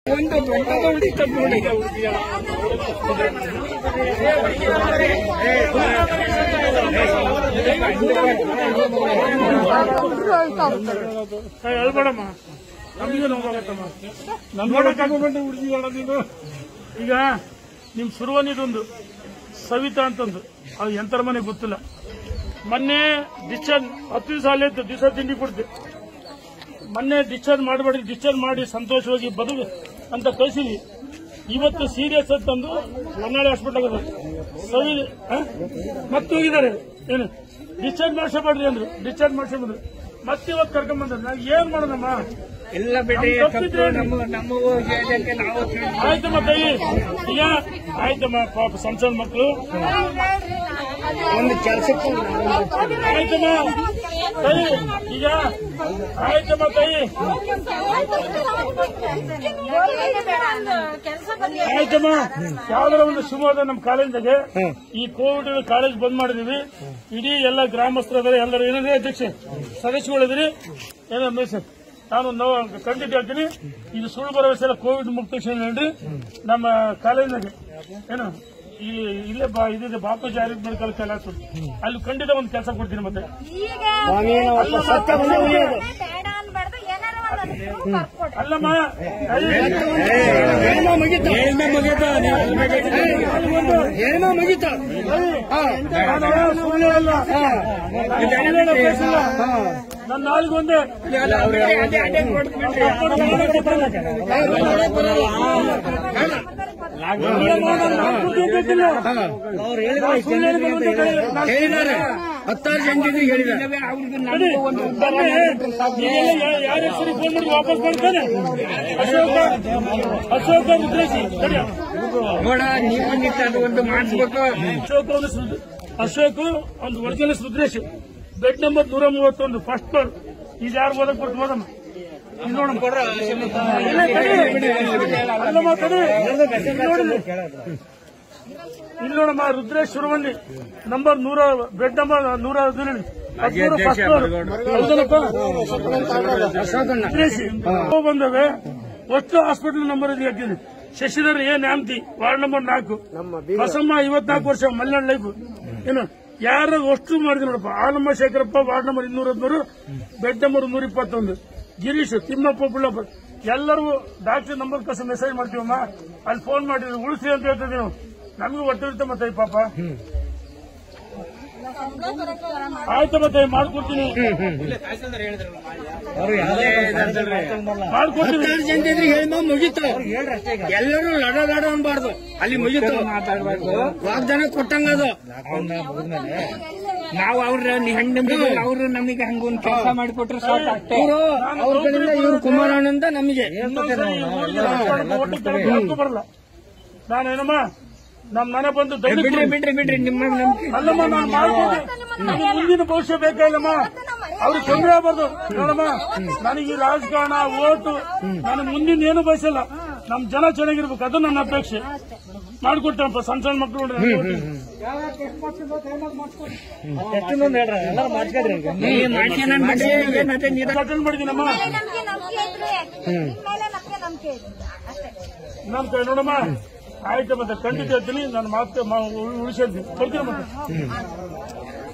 ಒಂದು ದೊಡ್ಡದ ಉಳಿತದ ನೋಡಿ ಹೇಳ್ಬೇಡಮ್ಮ ನಮಗೆ ನೋವಾಗತ್ತಮ್ಮ ನೋಡಕ್ಕಾಗಬೇಡ ಹುಡುಗಿಗಳ ನೀನು ಈಗ ನಿಮ್ ಸುರುವನಿದೊಂದು ಸವಿತಾ ಅಂತಂದು ಅದು ಎಂತರ ಮನೆ ಗೊತ್ತಿಲ್ಲ ಮೊನ್ನೆ ಡಿಸ್ಚಾರ್ಜ್ ಹತ್ತು ದಿವಸ ಅಲ್ಲೇ ಇತ್ತು ದಿವಸ ತಿಂಡಿ ಕೊಡ್ತೆ ಮೊನ್ನೆ ಡಿಸ್ಚಾರ್ಜ್ ಮಾಡಬೇಡಿ ಡಿಸ್ಚಾರ್ಜ್ ಮಾಡಿ ಸಂತೋಷವಾಗಿ ಬದುಕು ಅಂತ ಕಳಿಸಿದ್ವಿ ಇವತ್ತು ಸೀರಿಯಸ್ ಅಂತಂದು ಹೊನ್ನಾಳಿ ಹಾಸ್ಪಿಟಲ್ ಅದ ಸವಿ ಆ? ಮತ್ತೆ ಹೋಗಿದ್ದಾರೆ ಏನು ಡಿಸ್ಚಾರ್ಜ್ ಮಾಡಿಸಬೇಡ್ರಿ ಅಂದ್ರು ಡಿಸ್ಚಾರ್ಜ್ ಮಾಡಿಸ್ಕೊಂಡ್ರು ಮತ್ತೆ ಇವತ್ತು ಕರ್ಕೊಂಡ್ ಬಂದ್ರು ನಾವು ಏನ್ ಮಾಡೋದಮ್ಮ ಎಲ್ಲ ಬಿಡಿ ನಮ್ ತಪ್ಪಿದ್ರೆ ತಪ್ಪು ನಮ್ಮ ನಮ್ಮ ಹೇಳಕ್ಕೆ ನಾವು ತಿಳಿದು ಆಯ್ತಮ್ಮ ಕೈ ಈಗ ಆಯ್ತಮ್ಮ ಪಾಪ ಸಣ್ಣ ಸಣ್ಣ ಮಕ್ಕಳು ಒಂದು ಕೆಲಸಕ್ಕೆ ಆಯ್ತಮ್ಮ ಕೈ ಈಗ ಆಯ್ತಮ್ಮ ಕೈ ಕೆಲಸ ಬಂದಿ ಆಯ್ತಮ್ಮ ಯಾವ್ದಾರ ಒಂದು ಶಿವಮೊಗ್ಗ ನಮ್ಮ ಕಾಲೇಜಿಗೆ ಈ ಕೋವಿಡ್ ಕಾಲೇಜ್ ಬಂದ್ ಮಾಡಿದೀವಿ ಇಡೀ ಎಲ್ಲ ಗ್ರಾಮಸ್ಥರ ಎಲ್ಲರೂ ಏನಿದೆ ಅಧ್ಯಕ್ಷ ಸದಸ್ಯಗಳಿದ್ರಿ ಏನೋ ಮೆಸೇಜ್ ನಾನು ನಾವು ಖಂಡಿತ ಹೇಳ್ತೀನಿ ಇದು ಸುಳ್ಳು ಭರವಸೆ ಎಲ್ಲ ಕೋವಿಡ್ ಮುಕ್ತ ಕ್ಷೇತ್ರ ಹೇಳ್ರಿ ನಮ್ಮ ಕಾಲೇಜಿನಾಗೆ ಏನು ಈ ಇಲ್ಲೇ ಬಾ ಇದಿದೆ ಬಾಪೂಜಿ ಆಯುರ್ವೇದ ಮೆಡಿಕಲ್ ಕಾಲೇಜ್ ಅಲ್ಲಿ ಖಂಡಿತ ಒಂದು ಕೆಲಸ ಕೊಡ್ತೀನಿ ಮತ್ತೆ ಈಗ ಸತ್ಯ ಬಂದೇ ಉಳಿಯೋದು ಬೇಡ ಅನ್ಬಾರ್ದು ಏನಾರ ಒಂದು proof ಬರ್ಕೊಡ್ರಿ. ಅಲ್ಲಮ್ಮ ಏನೋ ಮುಗಿತ ಏನೋ ಮುಗಿತ ಏನೋ ಮುಗಿತ ನಾನು ಸುಳ್ಳು ಹೇಳಲ್ಲ. ನಾನು ಸುಳ್ಳು ಹೇಳೋ ಕೇಸ್ ಇಲ್ಲ. ನನ್ನ ನಾಲ್ಕು ಒಂದೇ ಅವ್ರು ಹೇಳಿದ್ದಾರೆ ಹತ್ತಾರು ಜನರಿಗೆ ಹೇಳಿದ್ದಾರೆ ಅವ್ರಿಗೆ ನಮಗೂ ಒಂದು ಉದ್ದಾರ ಯಾರ ಹೆಸರು ಫೋನ್ ಮಾಡಿ ವಾಪಸ್ ಮಾಡ್ತಾನೆ ಅಶೋಕ ಅಶೋಕ ರುದ್ರೇಶಿ ಸರಿ ನೋಡ ನೀವು ಬಂದಿತ್ತು ಅದು ಒಂದು ಮಾಡಿಸ್ಬೇಕು ಅಶೋಕ್ ಒಂದು ಸೃ- ಅಶೋಕ್ ಒಂದು ಒರಿಜಿನಲ್ ರುದ್ರೇಶ್ ಬೆಡ್ ನಂಬರ್ ನೂರ ಮೂವತ್ತೊಂದು ಫಸ್ಟ್ ಫ್ಲೋರ್ ಇದು ಯಾರು ಓದಕ್ ಬರ್ತು ಓದಮ್ಮ ಇದು ನೋಡಮ್ಮ ಇಲ್ಲ, ತಡಿ. ಅಲ್ಲಮ್ಮ, ತಡಿ. ಇಲ್ಲಿ ನೋಡಿಲ್ಲಿ. ಇಲ್ಲಿ ನೋಡಮ್ಮ ರುದ್ರೇಶ್ ಸುರವಳ್ಳಿ ನಂಬರ್ ನೂರ ಬೆಡ್ ನಂಬರ್ ನೂರ ಹದಿನೇಳು ಹದಿಮೂರು ಫಸ್ಟ್ ಫ್ಲೋರ್ ಹೌದಲ್ಲಪ್ಪ ರುದ್ರೇಶ್ ಅವು ಬಂದವೆ ಒಟ್ಟು ಹಾಸ್ಪಿಟಲ್ ನಂಬರ್ ಇದೆ ಹಾಕಿದ್ದೀನಿ Shashidhar A Nyamathi ward number ನಾಲ್ಕು ಬಸಮ್ಮ ಐವತ್ನಾಲ್ಕು ವರ್ಷ ಮಲ್ನಾಡ್ ಲೈಫ್ ಏನು ಯಾರು ಅಷ್ಟು ಮಾಡಿದ್ರು ನೋಡಪ್ಪ ಆಲಮ್ಮ ಶೇಖರಪ್ಪ ವಾರ್ಡ್ ನಂಬರ್ ಇನ್ನೂರ ಹದಿಮೂರು ಬೆಡ್ ನಂಬರ್ ನೂರ ಇಪ್ಪತ್ತೊಂದು ಗಿರೀಶ್ ತಿಮ್ಮಪ್ಪ ಬುಳ್ಳಪ್ಪ ಎಲ್ಲರೂ ಡಾಕ್ಟರ್ ನಂಬರ್ ಕಸ ಮೆಸೇಜ್ ಮಾಡ್ತೀವಮ್ಮ ಅಲ್ಲಿ ಫೋನ್ ಮಾಡಿದ್ರು ಉಳಿಸಿ ಅಂತ ಹೇಳ್ತಿದ್ದೀವಿ ನಾವು ನಮಗೂ ಹೊಟ್ಟಿರುತ್ತೆ ಮತ್ತೆ ಈ ಪಾಪ ಆಯ್ತು ಮತ್ತೆ ಮಾಡ್ಕೊಡ್ತೀನಿ ಮಾಡ್ಕೊಡ್ತೀನಿ ಹತ್ತಾರು ಜನರಿಗೆ ಹೇಳಿದ ಮುಗೀತು ಎಲ್ಲರೂ ಲಡ ಲಡ ಅನ್ಬಾರ್ದು ಅಲ್ಲಿ ಮುಗೀತು ವಾಗ್ದಾನ ಕೊಟ್ಟಂಗ ಅದು ನಾವು ಅವ್ರ ಹೆಣ್ಣು ಅವರು ನಮಗೆ ಹಂಗೊಂದು ಕೆಲಸ ಮಾಡಿಕೊಟ್ರೆ ಸಾಕು ಅಷ್ಟೇ ಅವ್ರ ಕಡೆಯಿಂದ ಇವ್ರು ಕುಮಾರಾನಂದ ನಮಗೆ ಒಟ್ಟು ಬರಲ್ಲ ನಾನೇನಮ್ಮ ನಮ್ ಮನೆ ಬಂದು ಬಿಡ್ರಿ ದಯವಿಟ್ಟು ಬಿಡ್ರಿ ಬಿಡ್ರಿ ನಿಮ್ಮ ನಂಬಿಕೆ ಅಲ್ಲಮ್ಮ ನಾನು ಮಾಡ್ಕೊಂಡು ನನಗೆ ಮುಂದಿನ ಭವಿಷ್ಯ ಬೇಕಾಗಿಲ್ಲಮ್ಮ ಅವ್ರಿಗೆ ತೊಂದರೆ ಆಗಬಾರ್ದು ನೋಡಮ್ಮ ನನಗೆ ಈ ರಾಜಕಾರಣ ಓಟು ನಾನು ಮುಂದಿನ ಏನು ಬಯಸಲ್ಲ ನಮ್ ಜನ ಚೆನ್ನಾಗಿರ್ಬೇಕು ಅದು ನನ್ನ ಅಪೇಕ್ಷೆ ಮಾಡ್ಕೊಟ್ಟೆಪ್ಪ ಸಣ್ಣ ಸಣ್ಣ ಮಕ್ಕಳು ನೋಡ್ರಿ ನೀವು ಮಾಡ್ಸ್ಯಾನ ಬಿಡ್ರಿ, ಏನಂತೆ ನಿಧಾನ ಅಟೆಂಡ್ ಮಾಡಿದ್ದೀನಮ್ಮ ನಮ್ಗೆ ನಂಬಿಕೆ ಇದ್ರೆ ನಿಮ್ ಮೇಲೆ ನಮ್ಗೆ ನಂಬಿಕೆ ಇದೆ ಅಷ್ಟೇ ನಮ್ ಕೈ ನೋಡಮ್ಮ ಆಯ್ತು ಮತ್ತೆ ಖಂಡಿತ ಹೇಳ್ತೀನಿ ನನ್ನ ಮಾತು ಉಳಿಸಿದ್ದೀನಿ ಬರ್ತೀನಿ ಮತ್ತೆ